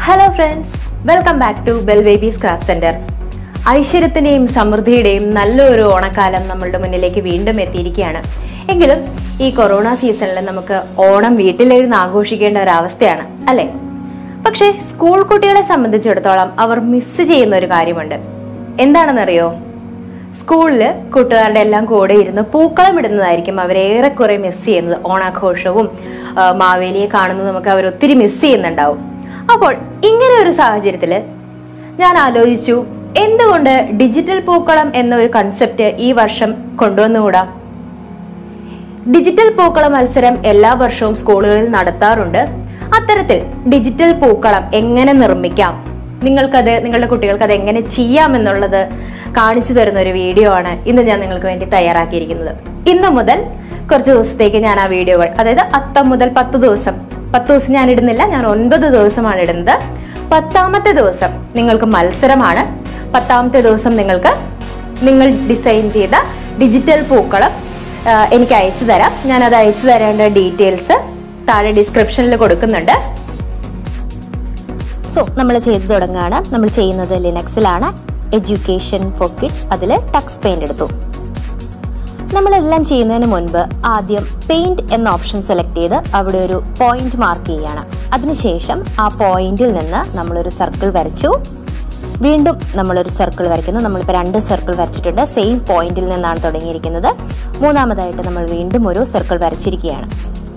hello friends welcome back to Bell Babies Craft Centre ഐശ്വര്യത്തിന്റെയും സമൃദ്ധിയുടെയും നല്ലൊരു ഓണക്കാലം നമ്മളുടെ മുന്നിലേക്ക് വീണ്ടും എത്തിയിരിക്കുകയാണ് എങ്കിലും ഈ കൊറോണ സീസണിൽ നമുക്ക് ഓണം വീട്ടിലിരുന്ന് ആഘോഷിക്കേണ്ട ഒരു അവസ്ഥയാണ് അല്ലേ പക്ഷേ സ്കൂൾ കുട്ടികളെ സംബന്ധിച്ചിടത്തോളം അവർ മിസ് ചെയ്യുന്ന ഒരു കാര്യമുണ്ട് എന്താണെന്നറിയോ സ്കൂളിൽ കൂട്ടുകാരുടെ എല്ലാം കൂടെ ഇരുന്ന് പൂക്കളം ഇടുന്നതായിരിക്കും അവരേറെക്കുറെ മിസ് ചെയ്യുന്നത് ഓണാഘോഷവും ആ, മാവേലിയെ കാണുന്നത് നമുക്ക് അവർ ഒത്തിരി മിസ് ചെയ്യുന്നുണ്ടാവും അപ്പോൾ ഇങ്ങനെ ഒരു സാഹചര്യത്തിൽ ഞാൻ ആലോചിച്ചു എന്തുകൊണ്ട് ഡിജിറ്റൽ പൂക്കളം എന്ന ഒരു കൺസെപ്റ്റ് ഈ വർഷം കൊണ്ടുവന്നുകൂടാ ഡിജിറ്റൽ പൂക്കളം മത്സരം എല്ലാ വർഷവും സ്കൂളുകളിൽ നടത്താറുണ്ട് അത്തരത്തിൽ ഡിജിറ്റൽ പൂക്കളം എങ്ങനെ നിർമ്മിക്കാം നിങ്ങൾക്കത് നിങ്ങളുടെ കുട്ടികൾക്ക് അത് എങ്ങനെ ചെയ്യാം എന്നുള്ളത് കാണിച്ചു തരുന്ന ഒരു വീഡിയോ ആണ് ഇന്ന് ഞാൻ നിങ്ങൾക്ക് വേണ്ടി തയ്യാറാക്കിയിരിക്കുന്നത് ഇന്ന് മുതൽ കുറച്ച് ദിവസത്തേക്ക് ഞാൻ ആ വീഡിയോകൾ അതായത് അത്തം മുതൽ പത്ത് ദിവസം പത്ത് ദിവസം ഞാൻ ഇടുന്നില്ല ഞാൻ ഒൻപത് ദിവസമാണ് ഇടുന്നത് പത്താമത്തെ ദിവസം നിങ്ങൾക്ക് മത്സരമാണ് പത്താമത്തെ ദിവസം നിങ്ങൾക്ക് നിങ്ങൾ ഡിസൈൻ ചെയ്ത ഡിജിറ്റൽ പൂക്കളം ആ, എനിക്ക് അയച്ചു തരാം ഞാൻ അത് അയച്ചു തരേണ്ട ഡീറ്റെയിൽസ് താഴെ ഡിസ്ക്രിപ്ഷനിൽ കൊടുക്കുന്നുണ്ട് സോ നമ്മൾ ചെയ്തു തുടങ്ങുകയാണ് നമ്മൾ ചെയ്യുന്നത് ലിനക്സിലാണ് എഡ്യൂക്കേഷൻ ഫോർ കിഡ്സ് അതിൽ ടക്സ് പെയിന്റ് എടുത്തു നമ്മളെല്ലാം ചെയ്യുന്നതിന് മുൻപ് ആദ്യം പെയിന്റ് എന്ന ഓപ്ഷൻ സെലക്ട് ചെയ്ത് അവിടെ ഒരു പോയിന്റ് മാർക്ക് ചെയ്യുകയാണ് അതിനുശേഷം ആ പോയിന്റിൽ നിന്ന് നമ്മളൊരു സർക്കിൾ വരച്ചു വീണ്ടും നമ്മളൊരു സർക്കിൾ വരയ്ക്കുന്നു നമ്മളിപ്പോൾ രണ്ട് സർക്കിൾ വരച്ചിട്ടുണ്ട് സെയിം പോയിന്റിൽ നിന്നാണ് തുടങ്ങിയിരിക്കുന്നത് മൂന്നാമതായിട്ട് നമ്മൾ വീണ്ടും ഒരു സർക്കിൾ വരച്ചിരിക്കുകയാണ്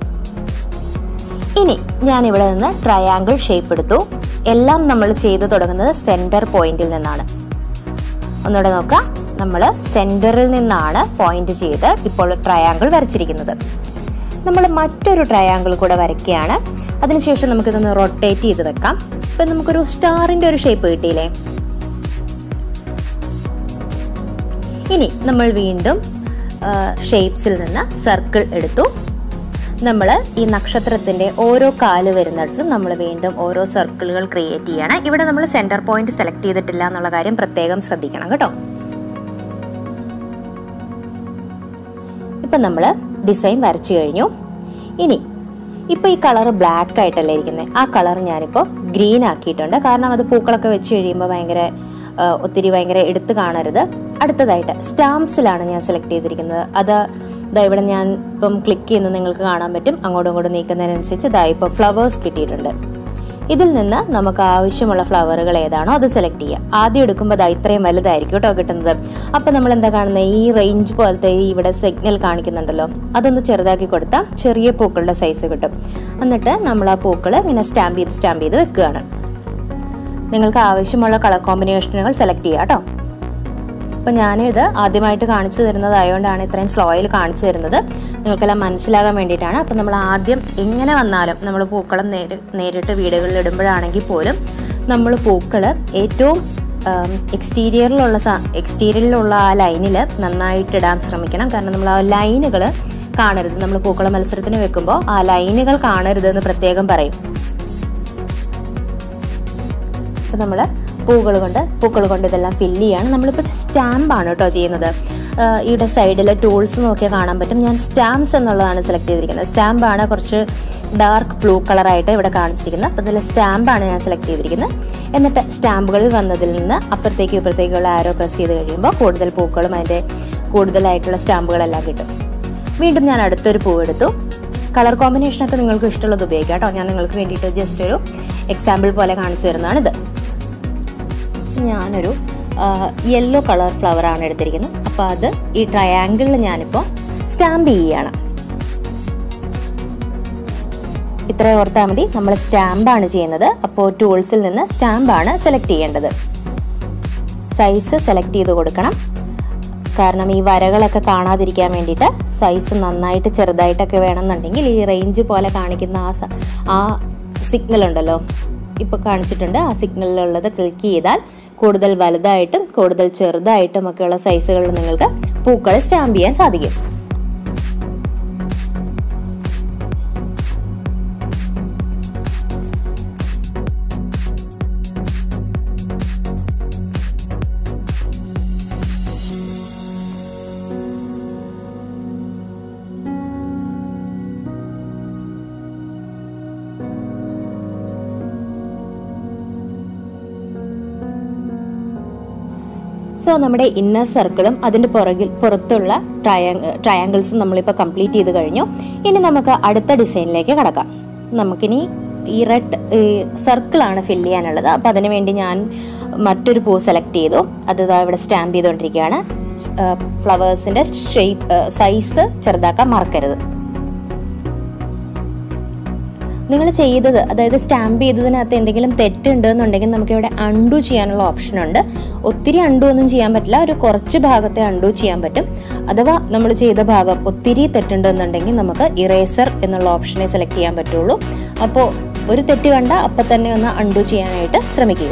ഇനി ഞാൻ ഇവിടെ നിന്ന് ട്രയാങ്കിൾ ഷേപ്പ് എടുത്തു എല്ലാം നമ്മൾ ചെയ്തു തുടങ്ങുന്നത് സെന്റർ പോയിന്റിൽ നിന്നാണ് ഒന്നുകൂടെ നോക്കാം നമ്മൾ സെന്ററിൽ നിന്നാണ് പോയിന്റ് ചെയ്ത് ഇപ്പോൾ ട്രയാങ്കിൾ വരച്ചിരിക്കുന്നത് നമ്മൾ മറ്റൊരു ട്രയാങ്കിൾ കൂടെ വരയ്ക്കുകയാണ് അതിനുശേഷം നമുക്കിതൊന്ന് റൊട്ടേറ്റ് ചെയ്ത് വെക്കാം ഇപ്പം നമുക്കൊരു സ്റ്റാറിൻ്റെ ഒരു ഷേപ്പ് കിട്ടിയില്ലേ ഇനി നമ്മൾ വീണ്ടും ഷേപ്സിൽ നിന്ന് സർക്കിൾ എടുത്തു നമ്മൾ ഈ നക്ഷത്രത്തിന്റെ ഓരോ കാല് വരുന്നിടത്തും നമ്മൾ വീണ്ടും ഓരോ സർക്കിളുകൾ ക്രിയേറ്റ് ചെയ്യണം ഇവിടെ നമ്മൾ സെന്റർ പോയിന്റ് സെലക്ട് ചെയ്തിട്ടില്ല എന്നുള്ള കാര്യം പ്രത്യേകം ശ്രദ്ധിക്കണം കേട്ടോ ഇപ്പം നമ്മൾ ഡിസൈൻ വരച്ചു കഴിഞ്ഞു ഇനി ഇപ്പോൾ ഈ കളർ ബ്ലാക്ക് ആയിട്ടല്ലേ ഇരിക്കുന്നത് ആ കളർ ഞാനിപ്പോൾ ഗ്രീൻ ആക്കിയിട്ടുണ്ട് കാരണം അത് പൂക്കളൊക്കെ വെച്ച് കഴിയുമ്പോൾ ഭയങ്കര ആ, ഒത്തിരി ഭയങ്കര എടുത്ത് കാണരുത് അടുത്തതായിട്ട് സ്റ്റാമ്പ്സിലാണ് ഞാൻ സെലക്ട് ചെയ്തിരിക്കുന്നത് അത് ഇതാ ഇവിടെ ഞാൻ ഇപ്പം ക്ലിക്ക് ചെയ്യുന്നത് നിങ്ങൾക്ക് കാണാൻ പറ്റും അങ്ങോട്ടും ഇങ്ങോട്ടും നീക്കുന്നതിനനുസരിച്ച് ഇതാ ഇപ്പോൾ ഫ്ലവേഴ്സ് കിട്ടിയിട്ടുണ്ട് ഇതിൽ നിന്ന് നമുക്ക് ആവശ്യമുള്ള ഫ്ലവറുകൾ ഏതാണോ അത് സെലക്ട് ചെയ്യുക ആദ്യം എടുക്കുമ്പോൾ അത് ഇത്രയും വലുതായിരിക്കും കേട്ടോ കിട്ടുന്നത് അപ്പോൾ നമ്മൾ എന്താ കാണുന്നത് ഈ റേഞ്ച് പോലത്തെ ഈ ഇവിടെ സിഗ്നൽ കാണിക്കുന്നുണ്ടല്ലോ അതൊന്ന് ചെറുതാക്കി കൊടുത്താൽ ചെറിയ പൂക്കളുടെ സൈസ് കിട്ടും എന്നിട്ട് നമ്മൾ ആ പൂക്കൾ ഇങ്ങനെ സ്റ്റാമ്പ് ചെയ്ത് സ്റ്റാമ്പ് ചെയ്ത് വെക്കുകയാണ് നിങ്ങൾക്ക് ആവശ്യമുള്ള കളർ കോമ്പിനേഷനുകൾ സെലക്ട് ചെയ്യുക കേട്ടോ അപ്പം ഞാനിത് ആദ്യമായിട്ട് കാണിച്ചു തരുന്നതായതുകൊണ്ടാണ് ഇത്രയും സ്ലോയിൽ കാണിച്ചു തരുന്നത് നിങ്ങൾക്കെല്ലാം മനസ്സിലാകാൻ വേണ്ടിയിട്ടാണ് അപ്പം നമ്മൾ ആദ്യം എങ്ങനെ വന്നാലും നമ്മൾ പൂക്കളം നേരി നേരിട്ട് വീടുകളിൽ ഇടുമ്പോഴാണെങ്കിൽ പോലും നമ്മൾ പൂക്കൾ ഏറ്റവും എക്സ്റ്റീരിയറിലുള്ള എക്സ്റ്റീരിയറിലുള്ള ആ ലൈനിൽ നന്നായിട്ട് ഇടാൻ ശ്രമിക്കണം കാരണം നമ്മൾ ആ ലൈനുകൾ കാണരുത് നമ്മൾ പൂക്കള മത്സരത്തിന് വെക്കുമ്പോൾ ആ ലൈനുകൾ കാണരുത് എന്ന് പ്രത്യേകം പറയും അപ്പോൾ നമ്മൾ പൂക്കൾ കൊണ്ട് പൂക്കൾ കൊണ്ട് ഇതെല്ലാം ഫില്ല് ചെയ്യാണ് നമ്മളിപ്പോൾ സ്റ്റാമ്പാണ് കേട്ടോ ചെയ്യുന്നത് ആഹ് ഇവിടെ സൈഡിൽ ടൂൾസ് നോക്കിയാൽ കാണാൻ പറ്റും ഞാൻ സ്റ്റാമ്പ്സ് എന്നുള്ളതാണ് സെലക്ട് ചെയ്തിരിക്കുന്നത് സ്റ്റാമ്പാണ് കുറച്ച് ഡാർക്ക് ബ്ലൂ കളറായിട്ട് ഇവിടെ കാണിച്ചിരിക്കുന്നത് അപ്പോൾ ഇതിൽ സ്റ്റാമ്പാണ് ഞാൻ സെലക്ട് ചെയ്തിരിക്കുന്നത് എന്നിട്ട് സ്റ്റാമ്പുകളിൽ വന്നതിൽ നിന്ന് അപ്പുറത്തേക്കും ഇപ്പുറത്തേക്കുള്ള ആരോ പ്രസ് ചെയ്ത് കഴിയുമ്പോൾ കൂടുതൽ പൂക്കളും അതിൻ്റെ കൂടുതലായിട്ടുള്ള സ്റ്റാമ്പുകളെല്ലാം കിട്ടും വീണ്ടും ഞാൻ അടുത്തൊരു പൂ എടുത്തു കളർ കോമ്പിനേഷനൊക്കെ നിങ്ങൾക്ക് ഇഷ്ടമുള്ളത് ഉപയോഗിക്കാം കേട്ടോ ഞാൻ നിങ്ങൾക്ക് വേണ്ടിയിട്ട് ജസ്റ്റ് ഒരു എക്സാമ്പിൾ പോലെ കാണിച്ചു തരുന്നതാണിത് ഞാനൊരു യെല്ലോ കളർ ഫ്ലവറാണ് എടുത്തിരിക്കുന്നത് അപ്പോൾ അത് ഈ ട്രയാങ്കിളിൽ ഞാനിപ്പോൾ സ്റ്റാമ്പ് ചെയ്യുകയാണ് ഇത്ര ഓർത്താൽ മതി നമ്മൾ സ്റ്റാമ്പാണ് ചെയ്യുന്നത് അപ്പോൾ ടൂൾസിൽ നിന്ന് സ്റ്റാമ്പാണ് സെലക്ട് ചെയ്യേണ്ടത് സൈസ് സെലക്ട് ചെയ്ത് കൊടുക്കണം കാരണം ഈ വരകളൊക്കെ കാണാതിരിക്കാൻ വേണ്ടിയിട്ട് സൈസ് നന്നായിട്ട് ചെറുതായിട്ടൊക്കെ വേണമെന്നുണ്ടെങ്കിൽ ഈ റേഞ്ച് പോലെ കാണിക്കുന്ന ആ സ- ആ സിഗ്നൽ ഉണ്ടല്ലോ ഇപ്പോൾ കാണിച്ചിട്ടുണ്ട് ആ സിഗ്നലിലുള്ളത് ക്ലിക്ക് ചെയ്താൽ കൂടുതൽ വലുതായിട്ടും കൂടുതൽ ചെറുതായിട്ടും ഒക്കെയുള്ള സൈസുകളിൽ നിങ്ങൾക്ക് പൂക്കൾ സ്റ്റാമ്പ് ചെയ്യാൻ സാധിക്കും സോ നമ്മുടെ ഇന്നർ സർക്കിളും അതിൻ്റെ പുറകിൽ പുറത്തുള്ള ട്രയാങ് ട്രയാങ്കിൾസും നമ്മളിപ്പോൾ കംപ്ലീറ്റ് ചെയ്ത് കഴിഞ്ഞു ഇനി നമുക്ക് അടുത്ത ഡിസൈനിലേക്ക് കടക്കാം നമുക്കിനി ഈ റെഡ് സർക്കിളാണ് ഫില്ല് ചെയ്യാനുള്ളത് അപ്പോൾ അതിന് വേണ്ടി ഞാൻ മറ്റൊരു പൂ സെലക്ട് ചെയ്തു അത് ദാ ഇവിടെ സ്റ്റാമ്പ് ചെയ്തുകൊണ്ടിരിക്കുകയാണ് ഫ്ലവേഴ്സിൻ്റെ ഷേപ്പ് സൈസ് ചെറുതാക്കാൻ മറക്കരുത് നിങ്ങൾ ചെയ്തത് അതായത് സ്റ്റാമ്പ് ചെയ്തതിനകത്ത് എന്തെങ്കിലും തെറ്റുണ്ടെന്നുണ്ടെങ്കിൽ നമുക്ക് ഇവിടെ അൺഡു ചെയ്യാനുള്ള ഓപ്ഷൻ ഉണ്ട് ഒത്തിരി അൺഡു ഒന്നും ചെയ്യാൻ പറ്റില്ല ഒരു കുറച്ച് ഭാഗത്തെ അൺഡു ചെയ്യാൻ പറ്റും അഥവാ നമ്മൾ ചെയ്ത ഭാഗം ഒത്തിരി തെറ്റുണ്ടെന്നുണ്ടെങ്കിൽ നമുക്ക് ഇറേസർ എന്നുള്ള ഓപ്ഷനെ സെലക്ട് ചെയ്യാൻ പറ്റുള്ളൂ അപ്പോൾ ഒരു തെറ്റ് കണ്ട അപ്പം തന്നെ ഒന്ന് അൺഡു ചെയ്യാനായിട്ട് ശ്രമിക്കുക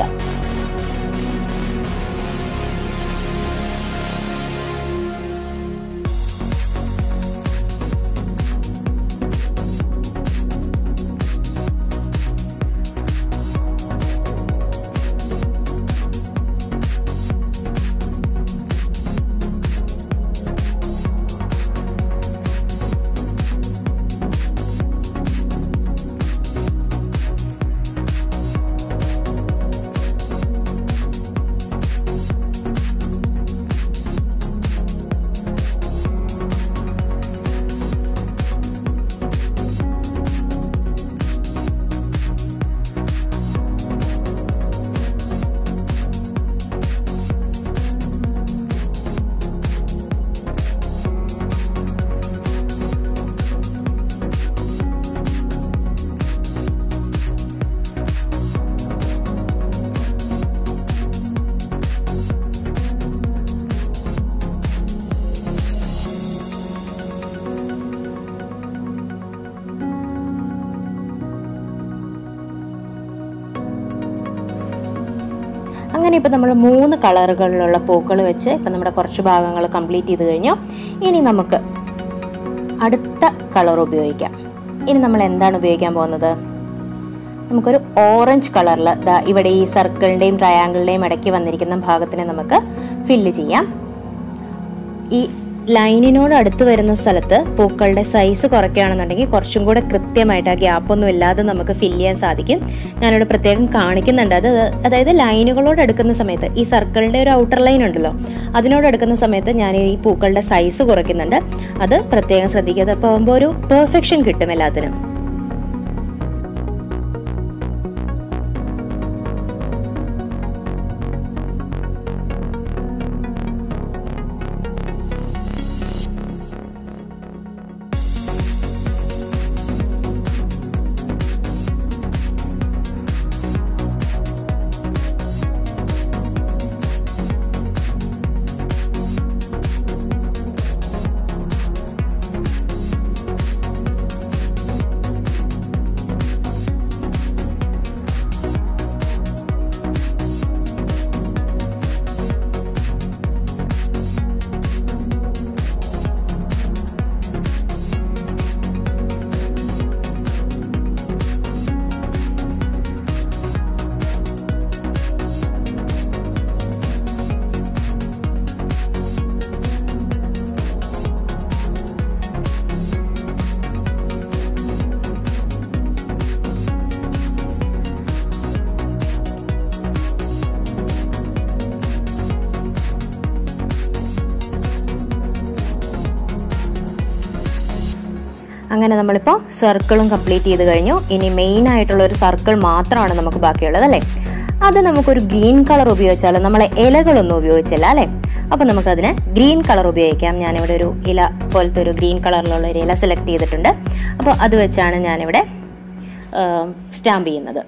അങ്ങനെ ഇപ്പോൾ നമ്മൾ മൂന്ന് കളറുകളിലുള്ള പൂക്കൾ വെച്ച് ഇപ്പം നമ്മുടെ കുറച്ച് ഭാഗങ്ങൾ കംപ്ലീറ്റ് ചെയ്ത് കഴിഞ്ഞു ഇനി നമുക്ക് അടുത്ത കളർ ഉപയോഗിക്കാം ഇനി നമ്മൾ എന്താണ് ഉപയോഗിക്കാൻ പോകുന്നത് നമുക്കൊരു ഓറഞ്ച് കളറിൽ ദാ ഇവിടെ ഈ സർക്കിളിൻ്റെയും ട്രയാങ്കിളിൻ്റെയും ഇടയ്ക്ക് വന്നിരിക്കുന്ന ഭാഗത്തിനെ നമുക്ക് ഫില്ല് ചെയ്യാം ഈ ലൈനിനോട് അടുത്ത് വരുന്ന സ്ഥലത്ത് പൂക്കളുടെ സൈസ് കുറയ്ക്കുകയാണെന്നുണ്ടെങ്കിൽ കുറച്ചും കൂടെ കൃത്യമായിട്ട് ആ ഗ്യാപ്പൊന്നും ഇല്ലാതെ നമുക്ക് ഫില്ല് ചെയ്യാൻ സാധിക്കും ഞാനിവിടെ പ്രത്യേകം കാണിക്കുന്നുണ്ട് അത് അതായത് ലൈനുകളോട് എടുക്കുന്ന സമയത്ത് ഈ സർക്കിളിൻ്റെ ഒരു ഔട്ടർ ലൈൻ ഉണ്ടല്ലോ അതിനോട് എടുക്കുന്ന സമയത്ത് ഞാൻ ഈ പൂക്കളുടെ സൈസ് കുറയ്ക്കുന്നുണ്ട് അത് പ്രത്യേകം ശ്രദ്ധിക്കുക അപ്പോൾ ആകുമ്പോൾ ഒരു പെർഫെക്ഷൻ കിട്ടും എല്ലാത്തിനും അങ്ങനെ നമ്മളിപ്പോൾ സർക്കിളും കംപ്ലീറ്റ് ചെയ്ത് കഴിഞ്ഞു ഇനി മെയിൻ ആയിട്ടുള്ള ഒരു സർക്കിൾ മാത്രമാണ് നമുക്ക് ബാക്കിയുള്ളത് അല്ലേ അത് നമുക്കൊരു ഗ്രീൻ കളർ ഉപയോഗിച്ചാലോ നമ്മളെ ഇലകളൊന്നും ഉപയോഗിച്ചില്ല അല്ലേ അപ്പോൾ നമുക്കതിന് ഗ്രീൻ കളർ ഉപയോഗിക്കാം ഞാനിവിടെ ഒരു ഇല പോലത്തെ ഒരു ഗ്രീൻ കളറിലുള്ള ഒരു ഇല സെലക്ട് ചെയ്തിട്ടുണ്ട് അപ്പോൾ അത് വെച്ചാണ് ഞാനിവിടെ സ്റ്റാമ്പ് ചെയ്യുന്നത്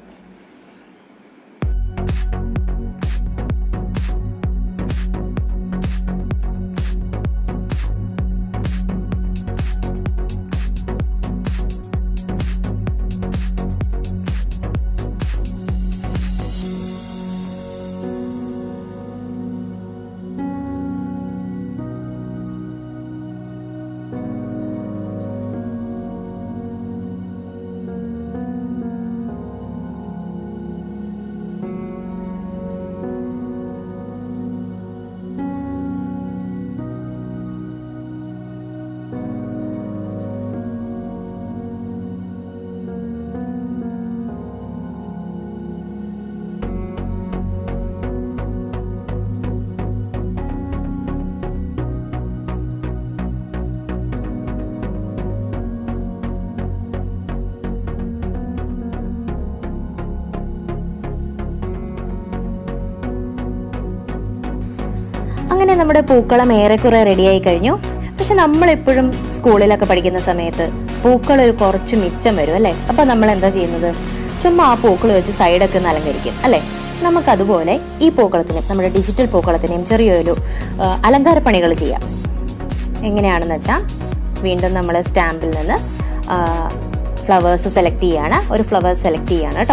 നമ്മുടെ പൂക്കളം ഏറെക്കുറെ റെഡിയായി കഴിഞ്ഞു പക്ഷെ നമ്മളെപ്പോഴും സ്കൂളിലൊക്കെ പഠിക്കുന്ന സമയത്ത് പൂക്കൾ ഒരു കുറച്ച് മിച്ചം വരും അല്ലേ അപ്പോൾ നമ്മൾ എന്താ ചെയ്യുന്നത് ചുമ്മാ ആ പൂക്കൾ വെച്ച് സൈഡൊക്കെ ഒന്ന് അലങ്കരിക്കും അല്ലേ നമുക്കതുപോലെ ഈ പൂക്കളത്തിനും നമ്മുടെ ഡിജിറ്റൽ പൂക്കളത്തിനെയും ചെറിയൊരു ആ, അലങ്കാരപ്പണികൾ ചെയ്യാം എങ്ങനെയാണെന്ന് വെച്ചാൽ വീണ്ടും നമ്മൾ സ്റ്റാമ്പിൽ നിന്ന് ഫ്ലവേഴ്സ് സെലക്ട് ചെയ്യാണ് ഒരു ഫ്ലവേഴ്സ് സെലക്ട് ചെയ്യാണ് കേട്ടോ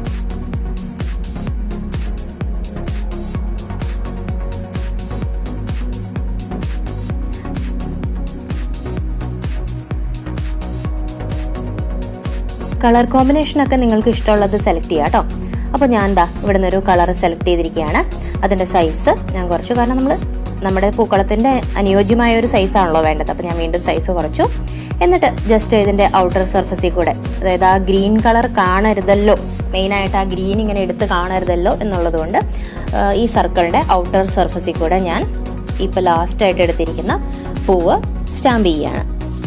കളർ കോമ്പിനേഷനൊക്കെ നിങ്ങൾക്ക് ഇഷ്ടമുള്ളത് സെലക്ട് ചെയ്യാം കേട്ടോ അപ്പോൾ ഞാൻ എന്താ ഇവിടെ നിന്നൊരു കളർ സെലക്ട് ചെയ്തിരിക്കുകയാണ് അതിൻ്റെ സൈസ് ഞാൻ കുറച്ചു കാരണം നമ്മൾ നമ്മുടെ പൂക്കളത്തിൻ്റെ അനുയോജ്യമായ ഒരു സൈസാണല്ലോ വേണ്ടത് അപ്പോൾ ഞാൻ വീണ്ടും സൈസ് കുറച്ചു എന്നിട്ട് ജസ്റ്റ് ഇതിൻ്റെ ഔട്ടർ സർഫസിൽ കൂടെ അതായത് ആ ഗ്രീൻ കളർ കാണരുതല്ലോ മെയിനായിട്ട് ആ ഗ്രീൻ ഇങ്ങനെ എടുത്ത് കാണരുതല്ലോ എന്നുള്ളത് കൊണ്ട് ആ, ഈ സർക്കിളിൻ്റെ ഔട്ടർ സർഫസിൽ കൂടെ ഞാൻ ഇപ്പോൾ ലാസ്റ്റായിട്ട് എടുത്തിരിക്കുന്ന പൂവ് സ്റ്റാമ്പ് ചെയ്യുകയാണ്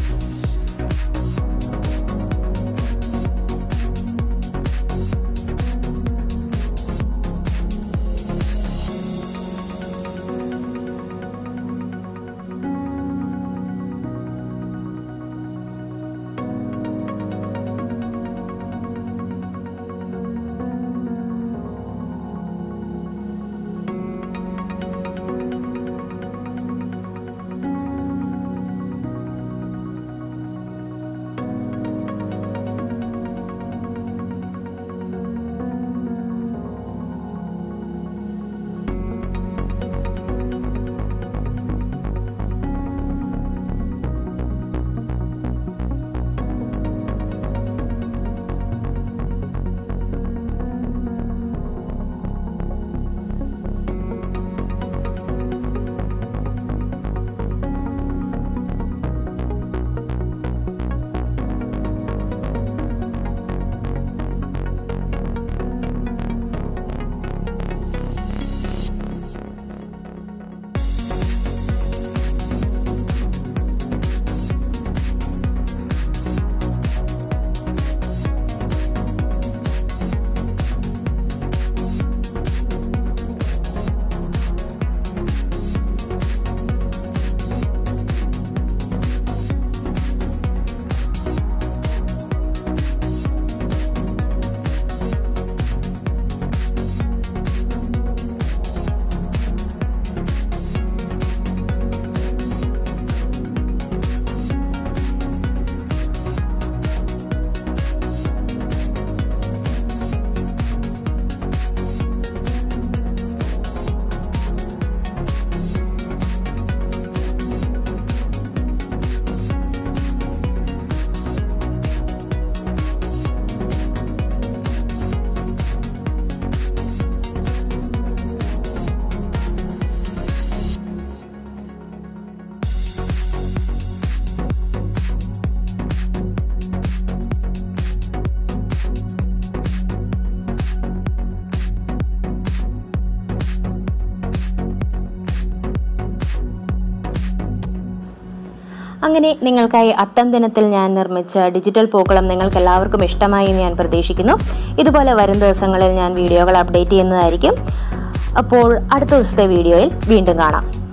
അങ്ങനെ നിങ്ങൾക്കായി അത്തം ദിനത്തിൽ ഞാൻ നിർമ്മിച്ച ഡിജിറ്റൽ പൂക്കളം നിങ്ങൾക്ക് എല്ലാവർക്കും ഇഷ്ടമായി എന്ന് ഞാൻ പ്രതീക്ഷിക്കുന്നു ഇതുപോലെ വരും ദിവസങ്ങളിൽ ഞാൻ വീഡിയോകൾ അപ്ഡേറ്റ് ചെയ്യുന്നതായിരിക്കും അപ്പോൾ അടുത്ത ദിവസത്തെ വീഡിയോയിൽ വീണ്ടും കാണാം